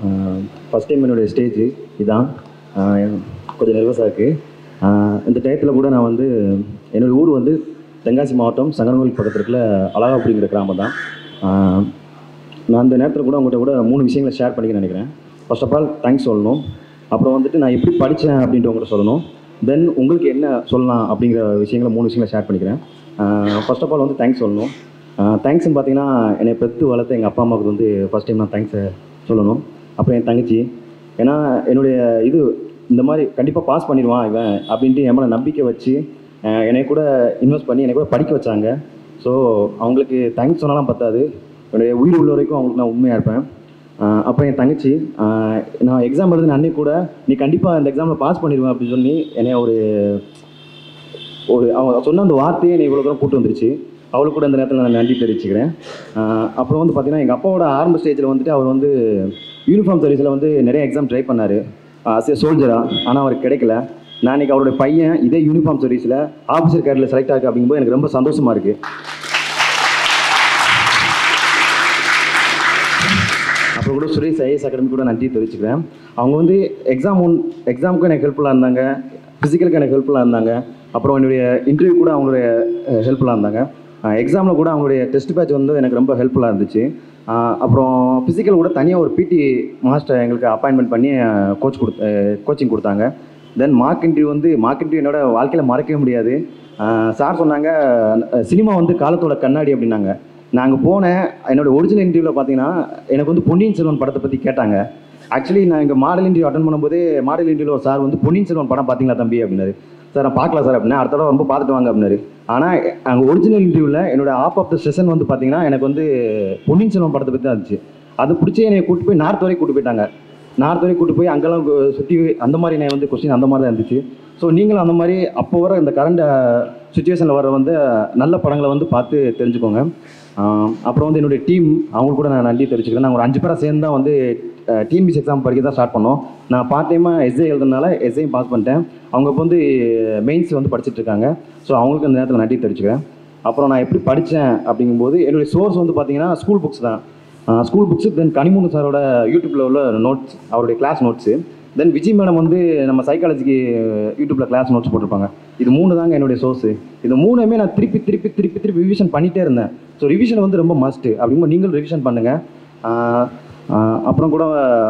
first time என்னுடைய stage இதான் ஆஹ் கொஞ்சம் நர்வஸாக இருக்குது இந்த டயத்தில் கூட நான் வந்து என்னுடைய ஊர் வந்து தென்காசி மாவட்டம் சங்கரங்கோவில் பக்கத்தில் இருக்கிற அழகாபுரிங்கிற கிராமம் தான் ஆஹ் நான் அந்த நேரத்தில் கூட உங்கள்கிட்ட கூட மூணு விஷயங்களை ஷேர் பண்ணிக்க நினைக்கிறேன் ஃபர்ஸ்ட் ஆஃப் ஆல் தேங்க்ஸ் சொல்லணும் அப்புறம் வந்துட்டு நான் எப்படி படித்தேன் அப்படின்ட்டு உங்கள்கிட்ட சொல்லணும் தென் உங்களுக்கு என்ன சொல்லலாம் அப்படிங்கிற விஷயங்களை மூணு விஷயங்களை ஷேர் பண்ணிக்கிறேன் ஃபர்ஸ்ட் ஆஃப் ஆல் வந்து தேங்க்ஸ் சொல்லணும் தேங்க்ஸ்னு பார்த்தீங்கன்னா என்னை பெற்று வளர்த்த எங்கள் அப்பா அம்மாவுக்கு வந்து ஃபஸ்ட் டைம் நான் தேங்க்ஸை சொல்லணும் அப்புறம் என் தங்கச்சி ஏன்னா என்னுடைய இது இந்த மாதிரி கண்டிப்பாக பாஸ் பண்ணிடுவான் இவன் அப்படின்ட்டு என் மேலே நம்பிக்கை வச்சு அஹ் என்னை கூட இன்வெஸ்ட் பண்ணி என்னை கூட படிக்க வச்சாங்க ஸோ அவங்களுக்கு தேங்க்ஸ் சொன்னாலாம் பத்தாது என்னுடைய உயிர் உள்ள வரைக்கும் அவங்களுக்கு நான் உண்மையாக இருப்பேன் அஹ் அப்புறம் என் தங்கச்சி அஹ் நான் எக்ஸாம் எழுதின அன்னைக்கு கூட நீ கண்டிப்பாக இந்த எக்ஸாமில் பாஸ் பண்ணிடுவேன் அப்படின்னு சொல்லி என்னை ஒரு ஒரு அவங்க சொன்ன அந்த வார்த்தையை என்னை இவ்வளோ தூரம் கூட்டு வந்துருச்சு அவளுக்கு கூட இந்த நேரத்தில் நான் நன்றி தெரிவிச்சுக்கிறேன் அஹ் அப்புறம் வந்து பார்த்தீங்கன்னா எங்கள் அப்பாவோட ஆரம்ப ஸ்டேஜில் வந்துட்டு அவர் வந்து யூனிஃபார்ம் சர்வீஸில் வந்து நிறைய எக்ஸாம் ட்ரை பண்ணார் அஸ் ஏ சோல்ஜராக ஆனால் அவருக்கு கிடைக்கல நான் இன்னைக்கு அவருடைய பையன் இதே யூனிஃபார்ம் சர்வீஸில் ஆஃபீஸர் கேரில் செலக்ட் ஆகுது அப்படிங்கும்போது எனக்கு ரொம்ப சந்தோஷமாக இருக்குது அப்புறம் கூட சுரேஷ் ஐஏஎஸ் அகாடமி கூட நன்றி தெரிவிச்சுக்கிறேன் அவங்க வந்து எக்ஸாம் ஒன் எக்ஸாமுக்கும் எனக்கு ஹெல்ப்ஃபுல்லாக இருந்தாங்க ஃபிசிக்கலுக்கு எனக்கு ஹெல்ப்ஃபுல்லாக இருந்தாங்க அப்புறம் என்னுடைய இன்டர்வியூ கூட அவங்களுடைய ஹெல்ப்ஃபுல்லாக இருந்தாங்க எக்ஸாமில் கூட அவங்களுடைய டெஸ்ட் பேட்ச் வந்து எனக்கு ரொம்ப ஹெல்ப்ஃபுல்லாக இருந்துச்சு அஹ் அப்புறம் ஃபிசிக்கல் கூட தனியாக ஒரு பிடி மாஸ்டர் எங்களுக்கு அப்பாயின்மெண்ட் பண்ணி கோச் கொடுத்த கோச்சிங் கொடுத்தாங்க தென் மார்க் இன்டர்வியூ வந்து மார்க் இன்டர்வியூ என்னோட வாழ்க்கையில் மறக்கவே முடியாது சார் சொன்னாங்க சினிமா வந்து காலத்தோட கண்ணாடி அப்படின்னாங்க நான் அங்கே போனேன் என்னோட ஒரிஜினல் இன்டர்வியூவில் பார்த்தீங்கன்னா எனக்கு வந்து பொன்னியின் செல்வன் படத்தை பற்றி கேட்டாங்க ஆக்சுவலி நான் இங்கே மாடல் இன்டர்வியூ அட்டன் பண்ணும்போது மாடல் இன்டர்வியூவில் ஒரு சார் வந்து பொன்னியின் செல்வன் படம் பார்த்தீங்களா தம்பி அப்படின்னாரு சார் நான் பார்க்கல சார் அப்படின்னா அடுத்த தடவை ரொம்ப பார்த்துட்டு வாங்க அப்படின்னாரு ஆனால் அங்கே ஒரிஜினல் இன்டர்வியூவில் என்னோட ஆப் ஆஃப் த செஷன் வந்து பார்த்தீங்கன்னா எனக்கு வந்து பொன்னியின் செல்வன் படத்தை பற்றி தான் இருந்துச்சு அது பிடிச்சி என்னை கூட்டு போய் நார்த் வரைக்கும் கூட்டு போயிட்டாங்க நார்த் வரைக்கும் கூட்டு போய் அங்கெல்லாம் கு- சுற்றி அந்த மாதிரி நான் வந்து கொஸ்டின் அந்த மாதிரி தான் இருந்துச்சு ஸோ நீங்களும் அந்த மாதிரி அப்போ வர இந்த கரண்ட் சுச்சுவேஷனில் வர வந்து நல்ல படங்களை வந்து பார்த்து தெரிஞ்சுக்கோங்க ஆஹ் அப்புறம் வந்து என்னுடைய டீம் அவங்க கூட நான் நன்றி தெரிவிச்சுக்கிறேன் நாங்கள் ஒரு அஞ்சு பேரை சேர்ந்து தான் வந்து டிஎன்பிசி எக்ஸாம் படிக்க தான் ஸ்டார்ட் பண்ணோம் நான் பார்ட் டைமாக எஸ்ஏ எழுதுனால எஸ்ஏயும் பாஸ் பண்ணிட்டேன் அவங்க இப்போ வந்து மெயின்ஸ் வந்து படிச்சுட்டு இருக்காங்க ஸோ அவங்களுக்கு அந்த நேரத்தில் நன்றி தெரிவிச்சுக்கிறேன் அப்புறம் நான் எப்படி படித்தேன் அப்படிங்கும்போது என்னுடைய சோர்ஸ் வந்து பார்த்தீங்கன்னா ஸ்கூல் புக்ஸ் தான் ஸ்கூல் புக்ஸு தென் கனிமூணு சாரோட யூடியூப்பில் உள்ள நோட்ஸ் அவருடைய class notes then Vijay madam வந்து நம்ம சைக்காலஜிக்கு யூடியூப்பில் கிளாஸ் நோட்ஸ் போட்டிருப்பாங்க இது மூணு தாங்க என்னுடைய சோர்ஸு இது மூணுமே நான் திருப்பி திருப்பி திருப்பி திருப்பி ரிவிஷன் பண்ணிகிட்டே இருந்தேன் ஸோ ரிவிஷன் வந்து ரொம்ப மஸ்ட்டு அப்படிங்கும்போது நீங்களும் ரிவிஷன் பண்ணுங்கள் அப்புறம் கூட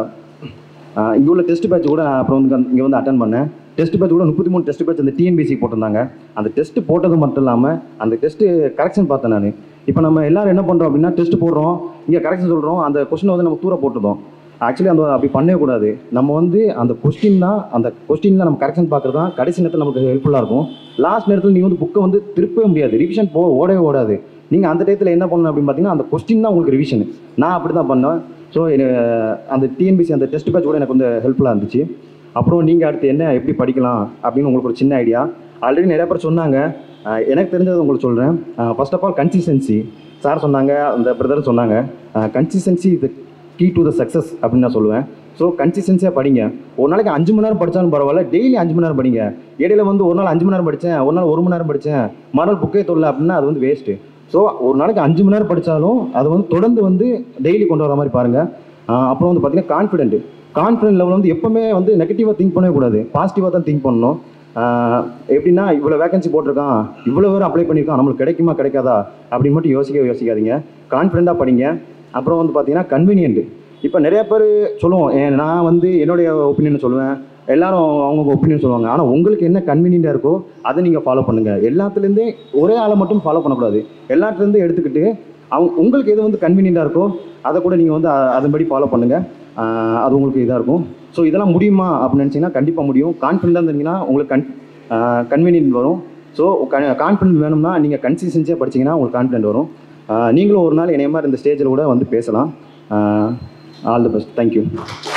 இங்கே உள்ள டெஸ்ட் பேட்ச் கூட அப்புறம் வந்து இங்கே வந்து அட்டன் பண்ணேன் டெஸ்ட் பேட்ச் கூட முப்பத்தி மூணு டெஸ்ட் பேட்ச் அந்த டிஎன்பிசி போட்டிருந்தாங்க அந்த டெஸ்ட் போட்டது மட்டும் இல்லாமல் அந்த டெஸ்ட்டு கரெக்ஷன் பார்த்தேன் நான் இப்போ நம்ம எல்லாரும் என்ன பண்ணுறோம் அப்படின்னா டெஸ்ட் போடுறோம் இங்கே கரெக்ஷன் சொல்கிறோம் அந்த கொஸ்டினை வந்து நம்ம தூர போட்டுருந்தோம் ஆக்சுவலி அந்த அப்படி பண்ணவே கூடாது நம்ம வந்து அந்த கொஸ்டின் தான் அந்த கொஸ்டினில் நம்ம கரெக்ஷன் பார்க்குறது தான் கடைசி நேரத்தில் நமக்கு ஹெல்ப்ஃபுல்லாக இருக்கும் லாஸ்ட் நேரத்தில் நீங்கள் வந்து புக்கை வந்து திருப்பவே முடியாது ரிவிஷன் போ ஓடவே ஓடாது நீங்கள் அந்த டயத்தில் என்ன பண்ணணும் அப்படின்னு பார்த்தீங்கன்னா அந்த கொஸ்டின் தான் உங்களுக்கு ரிவிஷன் நான் அப்படி தான் பண்ணேன் ஸோ அந்த டிஎன்பிசி அந்த டெஸ்ட் பேட்ச் கூட எனக்கு வந்து ஹெல்ப்ஃபுல்லாக இருந்துச்சு அப்புறம் நீங்கள் அடுத்து என்ன எப்படி படிக்கலாம் அப்படின்னு உங்களுக்கு ஒரு சின்ன ஐடியா ஆல்ரெடி நிறைய பேர் சொன்னாங்க அஹ் எனக்கு தெரிஞ்சது உங்களுக்கு சொல்கிறேன் first of all consistency sir சொன்னாங்க அந்த பிரதர் சொன்னாங்க கன்சிஸ்டன்சி இது கீ டு த சக்ஸஸ் அப்படின்னு நான் சொல்லுவேன் ஸோ கன்சிஸ்டன்சியாக படிங்க ஒரு நாளைக்கு அஞ்சு மணி நேரம் படித்தாலும் பரவாயில்ல டெய்லி அஞ்சு மணி நேரம் படிங்க இடையில வந்து ஒரு நாள் அஞ்சு மணி நேரம் படித்தேன் ஒரு நாள் ஒரு மணி நேரம் படித்தேன் மறுநாள் புக்கே தொல்ல அப்படின்னா அது வந்து வேஸ்ட்டு ஸோ ஒரு நாளைக்கு அஞ்சு மணி நேரம் படித்தாலும் அதை வந்து தொடர்ந்து வந்து டெய்லி கொண்டு வர மாதிரி பாருங்கள் அப்புறம் வந்து பார்த்தீங்கன்னா கான்ஃபிடென்ட் கான்ஃபிடென்ட் லெவல் வந்து எப்பவுமே வந்து நெகட்டிவாக திங்க் பண்ணவே கூடாது பாசிட்டிவாக தான் திங்க் பண்ணணும் ஆஹ் எப்படின்னா இவ்வளோ வேகன்சி போட்டிருக்கான் இவ்வளோ பேர் அப்ளை பண்ணியிருக்கான் நம்மளுக்கு கிடைக்குமா கிடைக்காதா அப்படின்னு மட்டும் யோசிக்கவே யோசிக்காதீங்க கான்ஃபிடென்ட்டாக படிங்க அப்புறம் வந்து பார்த்தீங்கன்னா கன்வீனியன்ட் இப்போ நிறைய பேர் சொல்லுவோம் ஏன் நான் வந்து என்னுடைய ஒப்பீனியன் சொல்லுவேன் எல்லாரும் அவங்க ஒப்பீனியன் சொல்லுவாங்க ஆனால் உங்களுக்கு என்ன கன்வீனியண்ட்டாக இருக்கோ அதை நீங்கள் ஃபாலோ பண்ணுங்கள் எல்லாத்துலேருந்தே ஒரே ஆளை மட்டும் ஃபாலோ பண்ணக்கூடாது எல்லாத்துலேருந்து எடுத்துக்கிட்டு அவங்க உங்களுக்கு எது வந்து கன்வீனியண்ட்டாக இருக்கோ அதை கூட நீங்கள் வந்து அ- அதன்படி ஃபாலோ பண்ணுங்கள் அது உங்களுக்கு இதாக இருக்கும் ஸோ இதெல்லாம் முடியுமா அப்படின்னு நினச்சிங்கன்னா கண்டிப்பாக முடியும் கான்ஃபிடென்ட்டாக இருந்தீங்கன்னா உங்களுக்கு கன் கன்வீனியன்ட் வரும் ஸோ கான்ஃபிடென்ட் வேணும்னா நீங்கள் கன்சிஸ்டன்சியாக படிச்சீங்கன்னா உங்களுக்கு கான்ஃபிடென்ட் வரும் ஆஹ் நீங்களும் ஒரு நாள் என்னைய மாதிரி இந்த ஸ்டேஜில் கூட வந்து பேசலாம் ஆல் தி பெஸ்ட் தேங்க்யூ